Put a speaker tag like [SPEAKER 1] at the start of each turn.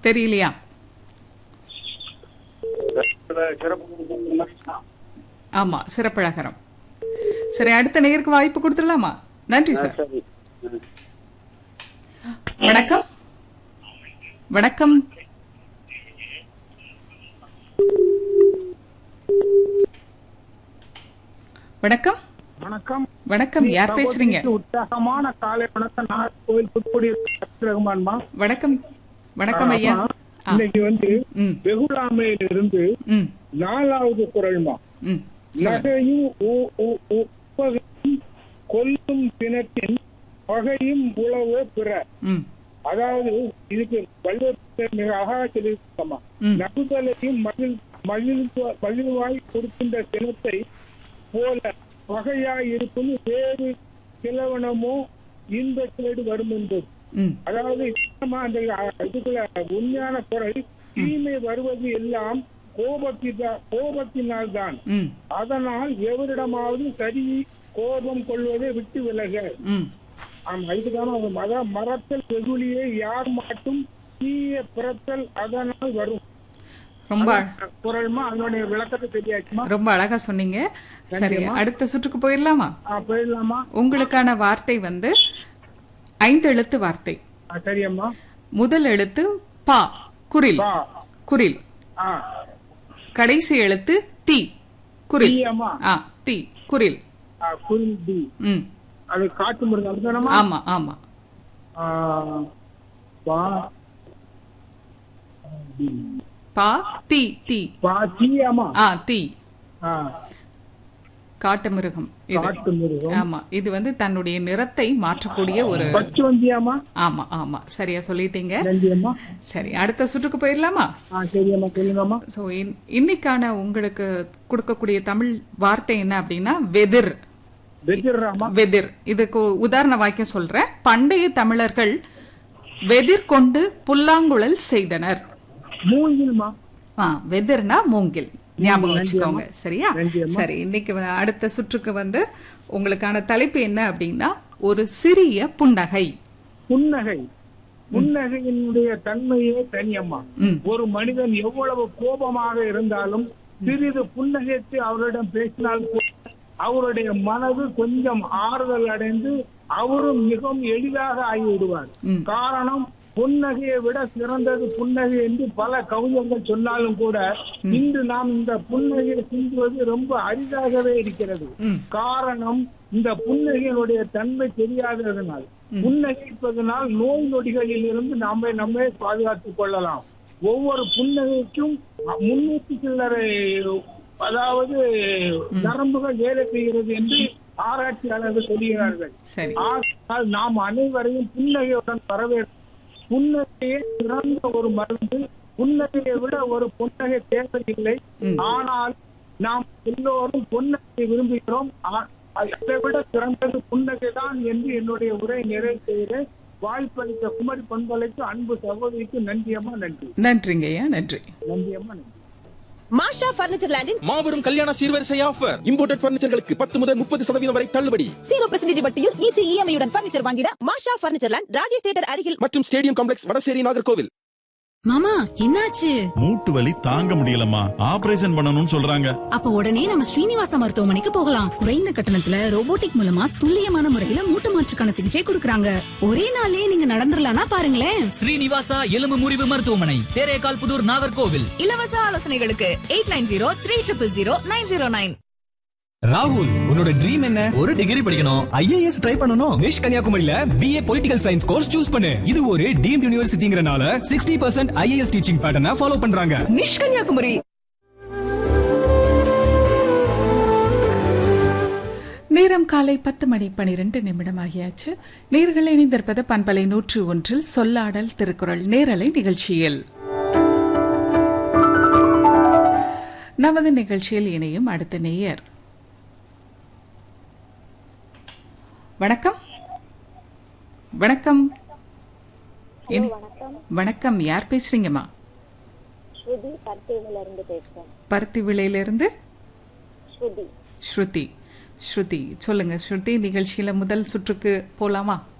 [SPEAKER 1] தெரியலையா
[SPEAKER 2] சிறப்பு
[SPEAKER 1] ஆமா சிறப்பழகரம் சரி அடுத்த நேருக்கு வாய்ப்பு கொடுத்துடலாமா நன்றி சார்
[SPEAKER 2] சரி
[SPEAKER 1] வணக்கம் வணக்கம் வணக்கம்
[SPEAKER 3] வணக்கம்
[SPEAKER 1] வணக்கம் யார் பேசுறீங்க
[SPEAKER 3] சகோதரிக்கு உற்சாகமான காலை வணக்கம் நாகர்கோவில் புதுக்குடி ரகுமான்மா
[SPEAKER 1] வணக்கம் வணக்கம் ஐயா ஆ,
[SPEAKER 3] இன்னைக்கு வந்து
[SPEAKER 1] ம்
[SPEAKER 3] வெகுளாமையில இருந்து
[SPEAKER 1] ம்
[SPEAKER 3] நாலாவது குரல்மா
[SPEAKER 1] ம் சொல்லுங்க.
[SPEAKER 3] நகையும் உ- உ- உப்பகையும் கொல்லும் பிணத்தின் பகையும் உழவு பிற
[SPEAKER 1] ம்
[SPEAKER 3] அதாவது இதுக்கு வள்ளுவர் மிக அழகா சொல்லியிருக்கமா
[SPEAKER 1] ம்.
[SPEAKER 3] நகுதலையும் மகிழ் மகிழ்வா- மகிழ்வாய் கொடுக்கின்ற சினத்தை போல பகையாய் இருக்கும் வேறு கிழவனமோ இன்ப கேடு வரும் என்பது
[SPEAKER 1] ம்
[SPEAKER 3] அதாவது நிச்சயமா அந்த அஹ், இதுக்குள்ள உண்மையான குரல் தீமை வருவது எல்லாம் கோபத்தினால் கோபத்தினால் தான்
[SPEAKER 1] ம்
[SPEAKER 3] அதனால் எவரிடமாவது சரி கோபம் கொள்வதை விட்டு விலக
[SPEAKER 1] ம்
[SPEAKER 3] ஆமா இதுக்கான ஒரு மத மரத்தல் வெகுளியை யார் மாட்டும் தீய பிறத்தல் அதனால் வரும்
[SPEAKER 1] ரொம்ப
[SPEAKER 3] குரல்மா அதனுடைய விளக்கத்தை தெரியாச்சுமா
[SPEAKER 1] ரொம்ப அழகா சொன்னீங்க சரி அடுத்த சுற்றுக்கு போயிடலாமா
[SPEAKER 3] ஆ, போயிடலாமா
[SPEAKER 1] உங்களுக்கான வார்த்தை வந்து ஐந்து எழுத்து வார்த்தை
[SPEAKER 3] ஆ, சரியம்மா
[SPEAKER 1] முதல் எழுத்து பா குரில்
[SPEAKER 3] பா
[SPEAKER 1] குரில்
[SPEAKER 3] ஆ
[SPEAKER 1] கடைசி எழுத்து தி குரில்
[SPEAKER 3] தீயம்மா
[SPEAKER 1] ஆ தி குரில்
[SPEAKER 3] ஆ, குரில் டி
[SPEAKER 1] ம்
[SPEAKER 3] அது காட்டு மிருகம் அதுதானம்மா
[SPEAKER 1] ஆமா ஆமா
[SPEAKER 3] ஆ, பா டி.
[SPEAKER 1] பா தி தி
[SPEAKER 3] பா தீயம்மா
[SPEAKER 1] ஆ தி
[SPEAKER 3] ஆ,
[SPEAKER 1] காட்டு மிருகம் இது
[SPEAKER 3] காட்டு மிருகம்
[SPEAKER 1] ஆமா இது வந்து தன்னுடைய நிறத்தை மாற்றக்கூடிய ஒரு
[SPEAKER 3] பச்சு வந்தியாமா
[SPEAKER 1] ஆமா ஆமா சரியா சொல்லிட்டீங்க
[SPEAKER 3] நன்றியம்மா
[SPEAKER 1] சரி அடுத்த சுற்றுக்கு போயிடலாமா
[SPEAKER 3] ஆ சரியம்மா சொல்லுங்கம்மா
[SPEAKER 1] ஸோ இன்னைக்கான உங்களுக்கு கொடுக்கக்கூடிய தமிழ் வார்த்தை என்ன அப்படின்னா வெதிர்
[SPEAKER 3] வெச்சிடுறாமா
[SPEAKER 1] வெதிர் இதுக்கு உதாரண வாக்கியம் சொல்றேன் பண்டைய தமிழர்கள் வெதிர் கொண்டு புல்லாங்குழல் செய்தனர்
[SPEAKER 3] மூங்கில்மா
[SPEAKER 1] ஆ வெதிர்னா மூங்கில் ஞாபகம் வச்சுக்கோங்க சரியா
[SPEAKER 3] நன்றியம்மா.
[SPEAKER 1] சரி இன்னைக்கு வ- அடுத்த சுற்றுக்கு வந்து உங்களுக்கான தலைப்பு என்ன அப்படின்னா ஒரு சிறிய புன்னகை
[SPEAKER 3] புன்னகை புன்னகையினுடைய தன்மையே தனியம்மா
[SPEAKER 1] ம்
[SPEAKER 3] ஒரு மனிதன் எவ்வளவு கோபமாக இருந்தாலும் சிறிது புன்னகைத்து அவரிடம் பேசினால் கூட அவருடைய மனது கொஞ்சம் ஆறுதல் அடைந்து அவரும் மிகவும் எளிதாக ஆகிவிடுவார்
[SPEAKER 1] ம்.
[SPEAKER 3] காரணம் புன்னகையை விட சிறந்தது புன்னகை என்று பல கவிஞர்கள் சொன்னாலும் கூட இன்று நாம் இந்த புன்னகையை சிந்துவது ரொம்ப அரிதாகவே இருக்கிறது
[SPEAKER 1] ம்
[SPEAKER 3] காரணம் இந்த புன்னகையினுடைய தன்மை தெரியாததனால் புன்னகைப்பதனால் நோய் நொடிகளில் இருந்து நாம நம்மை பாதுகாத்துக் கொள்ளலாம் ஒவ்வொரு புன்னகைக்கும் முன்னூத்தி சில்லறை அதாவது நரம்புகள் வேலை செய்கிறது என்று ஆராய்ச்சியாளர்கள் சொல்கிறார்கள்
[SPEAKER 1] சரி
[SPEAKER 3] ஆனால் நாம் அனைவரையும் புன்னகையுடன் வரவேற்கும் புன்னகையே சிறந்த ஒரு மருந்து புன்னகையை விட ஒரு புன்னகை தேவையில்லை
[SPEAKER 1] ம்.
[SPEAKER 3] ஆனால் நாம் எல்லோரும் புன்னகையை விரும்புகிறோம் ஆ- அதை விட சிறந்தது புன்னகை தான் என்று என்னுடைய உரை நிறைவு செய்கிறேன் வாய்ப்பளித்த குமரி பண்பலைக்கு அன்பு சகோதரிக்கு நன்றியம்மா நன்றி
[SPEAKER 1] நன்றிங்க ஐயா நன்றி
[SPEAKER 3] நன்றியம்மா நன்றி
[SPEAKER 4] மாஷா பர்னிச்சர் லேண்டின்
[SPEAKER 5] மாபெரும் கல்யாண சீர்வரிசை ஆஃபர் இம்போர்ட்டட் பர்னிச்சர்களுக்கு பத்து முதல் முப்பது சதவீதம் வரை தள்ளுபடி
[SPEAKER 4] ஜீரோ பெர்சன்டேஜ் வட்டியில் ஈஸி இஎம்ஐயுடன் பர்னிச்சர் வாங்கிட Masha furniture land Rajesh theatre அருகில்
[SPEAKER 5] மற்றும் ஸ்டேடியம் காம்ப்ளெக்ஸ் வடசேரி நாகர்கோவில்
[SPEAKER 6] மாமா என்னாச்சு
[SPEAKER 7] மூட்டு வலி தாங்க முடியலம்மா ஆபரேஷன் பண்ணணும்னு சொல்றாங்க
[SPEAKER 6] அப்ப உடனே நம்ம ஸ்ரீனிவாசா மருத்துவமனைக்கு போகலாம் குறைந்த கட்டணத்துல ரோபோட்டிக் மூலமா துல்லியமான முறையில மூட்டு மாற்றுக்கான சிகிச்சை கொடுக்கறாங்க ஒரே நாள்லயே நீங்க நடந்துடலாம்னா பாருங்களேன்
[SPEAKER 8] ஸ்ரீனிவாசா எலும்பு முறிவு மருத்துவமனை தேரேகால் புதூர் நாகர்கோவில்
[SPEAKER 9] இலவச ஆலோசனைகளுக்கு eight nine zero three triple zero nine zero nine
[SPEAKER 8] ராகுல் உன்னோட ட்ரீம் என்ன ஒரு டிகிரி படிக்கணும் ஐஏஎஸ் ட்ரை பண்ணணும் நிஷ் கன்னியாகுமரியில BA political science course choose பண்ணு இது ஒரு டீம்ட் யூனிவர்சிட்டிங்கறனால சிக்ஸ்டி பர்சன்ட் ஐஏஎஸ் டீச்சிங் பேட்டர்னை ஃபாலோ பண்றாங்க
[SPEAKER 9] நிஷ் கன்னியாகுமரி
[SPEAKER 1] நேரம் காலை பத்து மணி பனிரெண்டு நிமிடம் ஆகியாச்சு நேர்கள் இணைந்திருப்பது பண்பலை நூற்று ஒன்றில் சொல்லாடல் திருக்குறள் நேரலை நிகழ்ச்சியில் நமது நிகழ்ச்சியில் இணையும் அடுத்த நேயர் வணக்கம் வணக்கம் இனி- வணக்கம் யார் பேசுறீங்கம்மா
[SPEAKER 10] ஸ்ருதி பர்த்தேவில இருந்து பேசுறேன்
[SPEAKER 1] பருத்தி விலையிலிருந்து
[SPEAKER 10] ஸ்ருதி
[SPEAKER 1] ஸ்ருதி ஸ்ருதி சொல்லுங்க ஸ்ருதி நிகழ்ச்சியில முதல் சுற்றுக்கு போலாமா